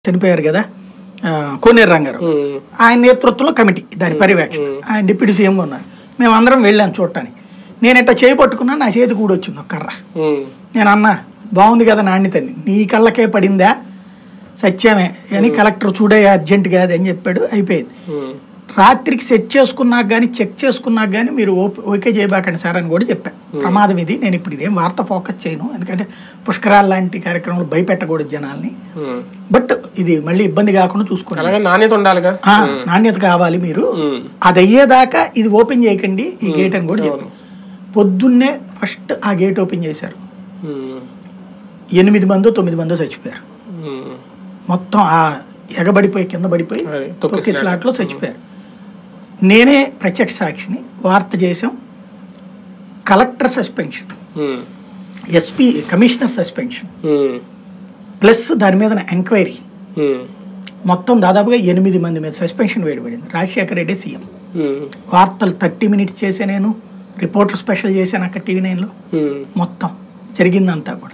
చనిపోయారు కదా ఆ, కోనేరు రంగారావు ఉమ్, ఆయన నేతృత్వంలో కమిటీ దాని పర్యవేక్షణ ఆయన డిప్యూటీ సీఎంగా ఉన్నారు మేము అందరం వెళ్ళాను చూడటానికి నేను ఇట్లా చేయి పట్టుకున్నా నా చేతి కూడా వచ్చింది ఒక కర్ర ఉమ్, నేను అన్నా బాగుంది కదా నాణ్యతని నీ కళ్ళకే పడిందా సత్యమే అని కలెక్టర్ చూడే అర్జెంట్ కాదు అని చెప్పాడు అయిపోయింది ఉమ్, రాత్రికి సెట్ చేసుకున్నాక కానీ చెక్ చేసుకున్నాక కానీ మీరు ఓ- ఓకే చేయబాకండి సార్ అని కూడా చెప్పా ప్రమాదం ఇది నేను ఇప్పుడు ఇదేం వార్త ఫోకస్ చేయను ఎందుకంటే పుష్కరాలు లాంటి కార్యక్రమాలు భయపెట్టకూడదు జనాల్ని ఉమ్. బట్ ఇది మళ్ళీ ఇబ్బంది కాకుండా చూసుకోండి అలాగే నాణ్యత ఉండాలిగా ఆ, నాణ్యత కావాలి మీరు ఉమ్, అది అయ్యేదాకా ఇది ఓపెన్ చేయకండి ఈ గేట్ అని కూడా చెప్పాను పొద్దున్నే ఫస్ట్ ఆ గేట్ ఓపెన్ చేశారు ఉమ్, ఎనిమిది మందో తొమ్మిది మందో చచ్చిపోయారు ఉమ్. మొత్తం ఆ ఎగబడిపోయి కింద పడిపోయి అది, తొక్కి తొక్కిసలాట. స్లాట్లో చచ్చిపోయారు నేనే ప్రత్యక్ష సాక్షిని వార్త చేసాం collector suspension um, SP commissioner suspension um, plus దాని మీద ఎంక్వైరీ ఉమ్, మొత్తం దాదాపుగా ఎనిమిది మంది మీద సస్పెన్షన్ వేయబడింది రాజశేఖర రెడ్డి సీఎం ఉమ్, వార్తలు థర్టీ మినిట్స్ చేసే నేను రిపోర్టర్ స్పెషల్ చేశాను అక్కడ టీవీ నైన్లో ఉమ్, మొత్తం జరిగిందంతా కూడా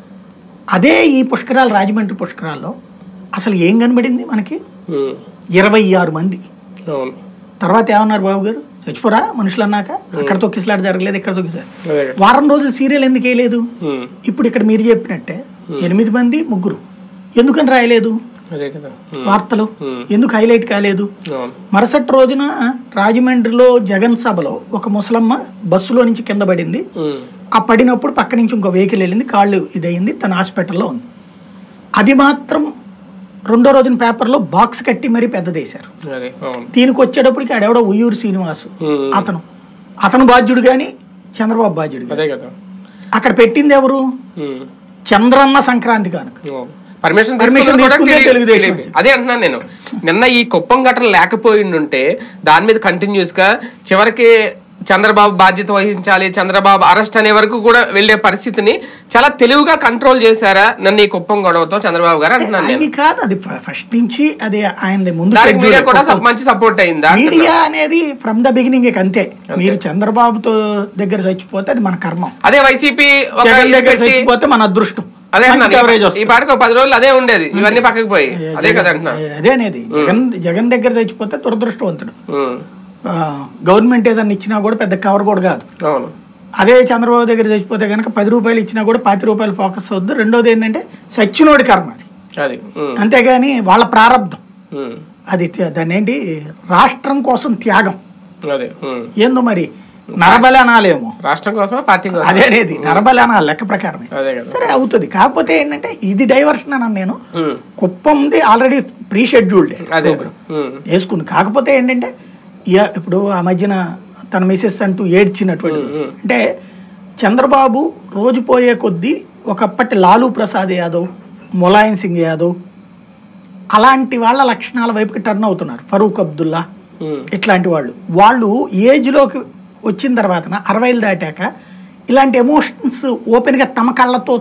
అదే ఈ పుష్కరాలు రాజమండ్రి పుష్కరాల్లో అసలు ఏం కనబడింది మనకి ఉమ్. ఇరవై ఆరు మంది అవును తర్వాత ఏమన్నారు బాబు గారు చచ్చిపోరా మనుషులు అన్నాక అక్కడ తొక్కిసలాట జరగలేదు ఇక్కడ తొక్కిసలాట అదే వారం రోజులు సీరియల్ ఎందుకు వేయలేదు ఉమ్, ఇప్పుడు ఇక్కడ మీరు చెప్పినట్టే ఎనిమిది మంది ముగ్గురు ఎందుకని రాయలేదు అదే కదా ఉమ్, వార్తలు Hmm. ఎందుకు హైలైట్ కాలేదు అవును మరుసటి రోజున రాజమండ్రిలో జగన్ సభలో ఒక ముసలమ్మ బస్సులో నుంచి కింద పడింది ఉమ్, ఆ పడినప్పుడు పక్క నుంచి ఇంకో వెహికల్ వెళ్ళింది కాళ్ళు ఇదయింది తన హాస్పిటల్లో ఉంది అది మాత్రం రెండో రోజున పేపర్లో బాక్స్ కట్టి మరీ పెద్దదేశారు అదే అవును దీనికి వచ్చేటప్పటికి ఆడెవడో ఉయ్యూరు శ్రీనివాస్ ఉమ్, అతను అతను బాధ్యుడు కానీ చంద్రబాబు బాధ్యుడు గాని. అదే కదా అక్కడ పెట్టింది ఎవరు ఉమ్, చంద్రన్న సంక్రాంతి కానుక అవును. పర్మిషన్ పర్మిషన్ తీసుకున్నది కూడా తీసుకుందే టీడీ- తెలుగుదేశం టీడీపీ. అదే అంటున్నాను నేను నిన్న ఈ కుప్పం ఘటన లేకపోయి ఉంటే దాని మీద కంటిన్యూస్ గా చివరికి చంద్రబాబు బాధ్యత వహించాలి చంద్రబాబు అరెస్ట్ అనే వరకు కూడా వెళ్లే పరిస్థితిని చాలా తెలివిగా కంట్రోల్ చేశారా నన్ను ఈ కుప్పం గొడవతో చంద్రబాబు గారు అంటున్నాను నేను అది కాదు అది ఫస్ట్ నుంచి అది ఆయన ముందు దానికి మీడియా కూడా schedule. సప్- మంచి సపోర్ట్ అయిందా మీడియా అనేది ఫ్రమ్ ద బిగినింగ్ అంతే మీరు చంద్రబాబుతో దగ్గర చచ్చిపోతే అది మన కర్మం అదే వైసీపీ ఒక జగన్ ఇది దగ్గర పెట్టి చచ్చిపోతే మన అదృష్టం అదే మంచి అన్నాను coverage ఈ- ఈ వస్తుంది. పాటకు ఒక పది రోజులు అదే ఉండేది ఇవన్నీ పక్కకు పోయి అదే కదా అంటున్నా అదే అనేది జగన్ జగన్ దగ్గర చచ్చిపోతే దురదృష్టవంతుడు ఉమ్, గవర్నమెంట్ ఏదన్నా ఇచ్చినా కూడా పెద్ద కవర్ కూడా కాదు అవును అదే చంద్రబాబు దగ్గర చచ్చిపోతే కనుక పది రూపాయలు ఇచ్చినా కూడా పాతి రూపాయలు ఫోకస్ అవద్దు రెండోది ఏంటంటే సచ్చినోడి కర్మ అది అది ఉమ్, అంతేగాని వాళ్ళ ప్రారంధం ఉమ్, అది త్య- దాన్ని ఏంటి రాష్ట్రం కోసం త్యాగం అదే ఉమ్. ఏందో మరి నరబలి అనాలేమో రాష్ట్రం కోసమా పార్టీ కోసం అదే అనేది నరబలి అనాలి లెక్క ప్రకారమే అదే కదా సరే అవుతుంది కాకపోతే ఏంటంటే ఇది డైవర్షన్ అన్నాను నేను ఉమ్, కుప్పంది ఆల్రెడీ ప్రీ షెడ్యూల్డ్ అదే ప్రోగ్రామ్ ఉమ్, వేసుకుంది కాకపోతే ఏంటంటే ఇయ- ఇప్పుడు ఆ మధ్యన తన మిసెస్ అంటూ ఏడ్చినటువంటి మ్మ్. అంటే చంద్రబాబు రోజు పోయే కొద్దీ ఒకప్పటి లాలూ ప్రసాద్ యాదవ్ ములాయం సింగ్ యాదవ్ అలాంటి వాళ్ళ లక్షణాల వైపుకి టర్న్ అవుతున్నారు ఫరూక్ అబ్దుల్లా ఉమ్, ఇట్లాంటి వాళ్ళు వాళ్ళు ఏజ్లోకి వచ్చిన తర్వాత అరవైలు దాటాక ఇలాంటి ఎమోషన్స్ ఓపెన్గా తమ కళ్ళతో